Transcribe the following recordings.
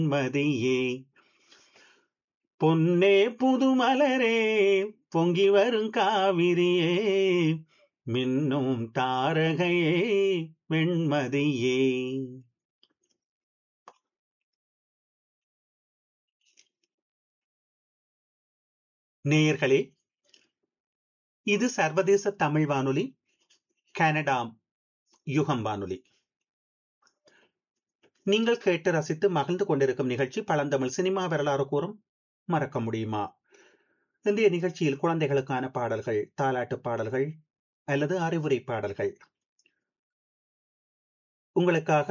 மதியே பொன்னே புதுமலரே பொங்கி வரும் காவிரியே மின்னும் தாரகையே வெண்மதியே நேயர்களே இது சர்வதேச தமிழ் வானொலி கனடா யுகம் வானொலி நீங்கள் கேட்டு ரசித்து மகிழ்ந்து கொண்டிருக்கும் நிகழ்ச்சி பழந்தமிழ் சினிமா வரலாறு கூறும் மறக்க முடியுமா இன்றைய நிகழ்ச்சியில் குழந்தைகளுக்கான பாடல்கள் தாலாட்டு பாடல்கள் அல்லது அறிவுரை பாடல்கள் உங்களுக்காக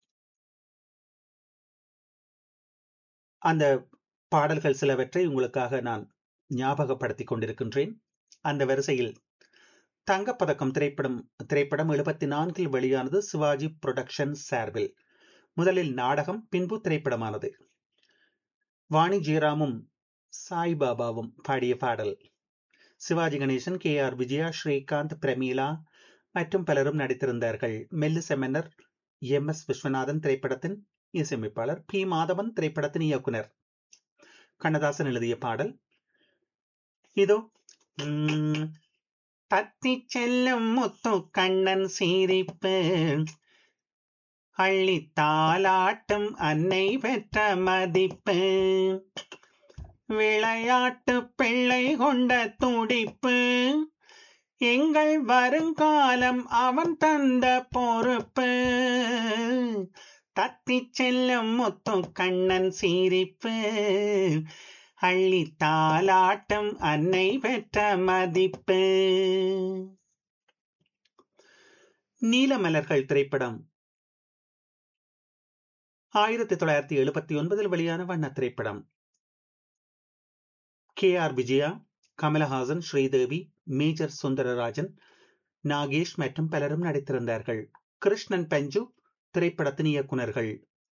அந்த பாடல்கள் சிலவற்றை உங்களுக்காக நான் ஞாபகப்படுத்திக் கொண்டிருக்கின்றேன் அந்த வரிசையில் தங்கப்பதக்கம் திரைப்படம் திரைப்படம் எழுபத்தி நான்கில் வெளியானது சிவாஜி புரொடக்ஷன் சார்பில் முதலில் நாடகம் பின்பு திரைப்படமானது வாணி ஜெயராமும் சாய்பாபாவும் பாடிய பாடல் சிவாஜி கணேசன் கே ஆர் விஜயா ஸ்ரீகாந்த் பிரமீளா மற்றும் பலரும் நடித்திருந்தார்கள் மெல்லு செமன்னர் எம் எஸ் விஸ்வநாதன் திரைப்படத்தின் இசையமைப்பாளர் பி மாதவன் திரைப்படத்தின் இயக்குனர் கண்ணதாசன் எழுதிய பாடல் இதோ பத்தி செல்லும் முத்து கண்ணன் சீரிப்பு அள்ளி தாலாட்டும் அன்னை பெற்ற மதிப்பு விளையாட்டு பிள்ளை கொண்ட துடிப்பு எங்கள் வருங்காலம் அவன் தந்த பொறுப்பு தத்தி செல்லும் முத்து கண்ணன் சீரிப்பு அள்ளி தாலாட்டம் அன்னை பெற்ற மதிப்பு நீலமலர்கள் திரைப்படம் ஆயிரத்தி தொள்ளாயிரத்தி எழுபத்தி ஒன்பதில் வெளியான வண்ண திரைப்படம் K R Vijaya Kamalhaasan Sridevi major Sundarrajan Nagesh மற்றும் பலரும் நடித்திருந்தார்கள் கிருஷ்ணன் பஞ்சு திரைப்படத்தின் இயக்குநர்கள்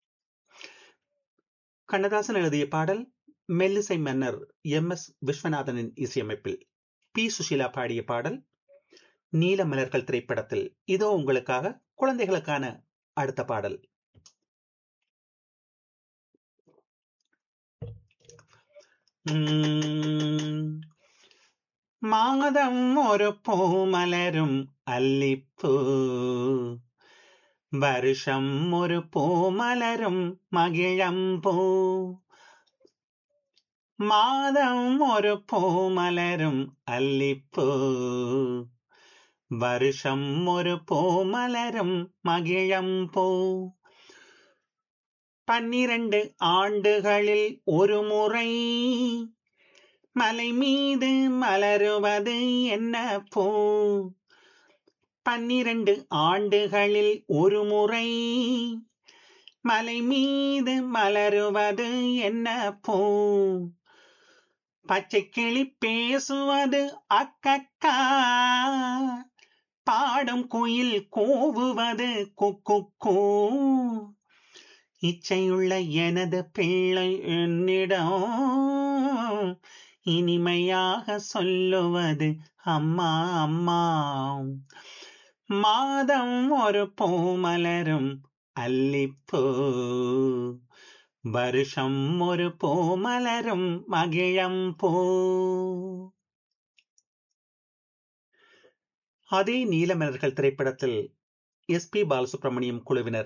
கண்ணதாசன் எழுதிய பாடல் மெல்லிசை மன்னர் எம் எஸ் விஸ்வநாதனின் இசையமைப்பில் பி சுஷீலா பாடிய பாடல் நீல மலர்கள் திரைப்படத்தில் இதோ உங்களுக்காக குழந்தைகளுக்கான அடுத்த பாடல் மாதம் ஒரு பூமலரும் அல்லிப்பூ வருஷம் ஒரு பூமலரும் மகிழம்பூ மாதம் ஒரு பூமலரும் அல்லிப்பூ வருஷம் ஒரு பூமலரும் மகிழம்பூ பன்னிரண்டு ஆண்டுகளில் ஒரு முறை மலை மீது மலருவது என்ன பூ பன்னிரண்டு ஆண்டுகளில் ஒரு முறை மலை மீது மலருவது என்ன பூ பச்சை கிளி பேசுவது அக்கக்கா பாடும் குயில் கூவுவது குக்கு இச்சையுள்ள எனது பிள்ளை என்னிடம் இனிமையாக சொல்லுவது அம்மா அம்மா மாதம் ஒரு பூமலரும் அல்லிப்பூ வருஷம் ஒரு பூமலரும் மகிழம்பூ அதே நீலமலர்கள் திரைப்படத்தில் எஸ் பி பாலசுப்ரமணியம் குழுவினர்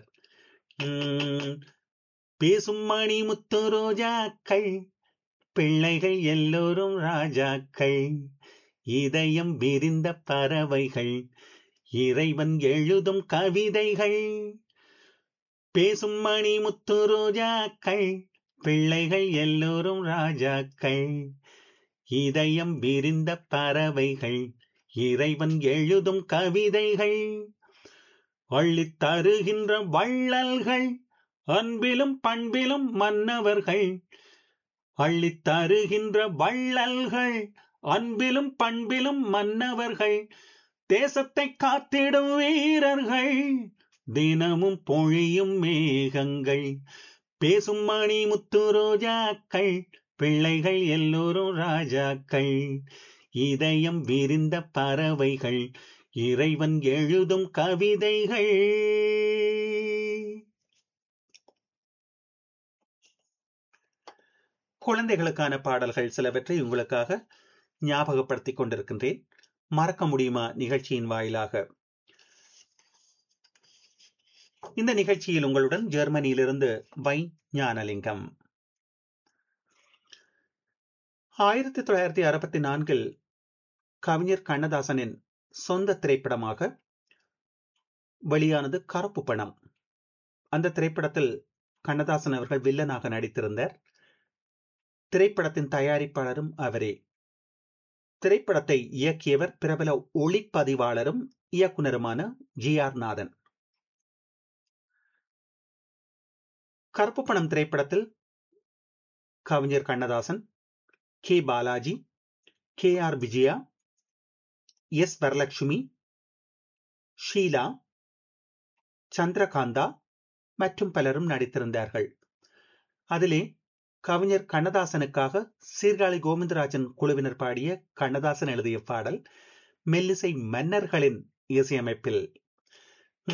பேசும் மணி முத்து ரோஜாக்கள் பிள்ளைகள் எல்லோரும் ராஜாக்கள் இதயம் விரிந்த பறவைகள் இறைவன் எழுதும் கவிதைகள் பேசும் மணி முத்து ரோஜாக்கள் பிள்ளைகள் எல்லோரும் ராஜாக்கள் இதயம் விரிந்த பறவைகள் இறைவன் எழுதும் கவிதைகள் அள்ளித் தருகின்ற வள்ளல்கள் அன்பிலும் பண்பிலும் மன்னவர்கள் அள்ளித் தருகின்ற வள்ளல்கள் அன்பிலும் பண்பிலும் மன்னவர்கள் தேசத்தை காத்திடும் வீரர்கள் தினமும் பொழியும் மேகங்கள் பேசும் மணி முத்து ரோஜாக்கள் பிள்ளைகள் எல்லோரும் ராஜாக்கள் இதயம் விரிந்த பறவைகள் இறைவன் எழுதும் கவிதைகள் குழந்தைகளுக்கான பாடல்கள் சிலவற்றை உங்களுக்காக ஞாபகப்படுத்திக் கொண்டிருக்கின்றேன் மறக்க முடியுமா நிகழ்ச்சியின் வாயிலாக இந்த நிகழ்ச்சியில் உங்களுடன் ஜெர்மனியிலிருந்து வை ஞானலிங்கம் ஆயிரத்தி தொள்ளாயிரத்தி அறுபத்தி நான்கில் கவிஞர் கண்ணதாசனின் சொந்த திரைப்படமாக வெளியானது கருப்பு பணம் அந்த திரைப்படத்தில் கண்ணதாசன் அவர்கள் வில்லனாக நடித்திருந்தார் திரைப்படத்தின் தயாரிப்பாளரும் அவரே திரைப்படத்தை இயக்கியவர் பிரபல ஒளிப்பதிவாளரும் இயக்குனருமான ஜி ஆர் நாதன் கருப்பு பணம் திரைப்படத்தில் கவிஞர் Kannadasan K Balaji K R Vijaya S Varalakshmi Sheela Chandrakantha மற்றும் பலரும் நடித்திருந்தார்கள் அதிலே கவிஞர் கண்ணதாசனுக்காக சீர்காழி கோவிந்தராஜன் குழுவினர் பாடிய கண்ணதாசன் எழுதிய பாடல் மெல்லிசை மன்னர்களின் இசையமைப்பில்